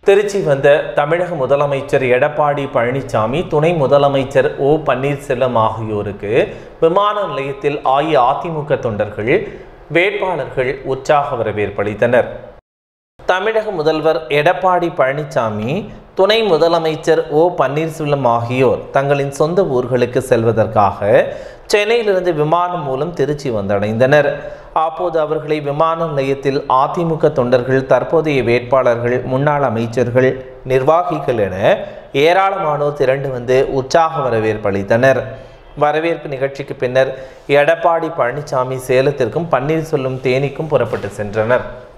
திருச்சி வந்த தமிழக முதலமைச்சர் எடப்பாடி பழனிசாமி துணை முதலமைச்சர் ஓ பன்னீர்செல்வம் ஆகியோருக்கு விமான நிலையத்தில் அஇஅதிமுக தொண்டர்கள் வேட்பாளர்கள் உற்சாக வரவேற்பளித்தனர் தமிழக முதல்வர் எடப்பாடி பழனிசாமி துணை முதலமைச்சர் ஓ பன்னீர்செல்வம் ஆகியோர் தங்களின் சொந்த ஊர்களுக்கு செல்வதற்காக சென்னையிலிருந்து விமானம் மூலம் திருச்சி வந்தடைந்தனர் அப்போது அவர்களை விமான நிலையத்தில் அதிமுக தொண்டர்கள் தற்போதைய வேட்பாளர்கள் முன்னாள் அமைச்சர்கள் நிர்வாகிகள் என ஏராளமானோர் திரண்டு வந்து உற்சாக வரவேற்பளித்தனர் வரவேற்பு நிகழ்ச்சிக்கு பின்னர் எடப்பாடி பழனிசாமி சேலத்திற்கும் பன்னீர்செல்வம் தேனிக்கும் புறப்பட்டு சென்றனர்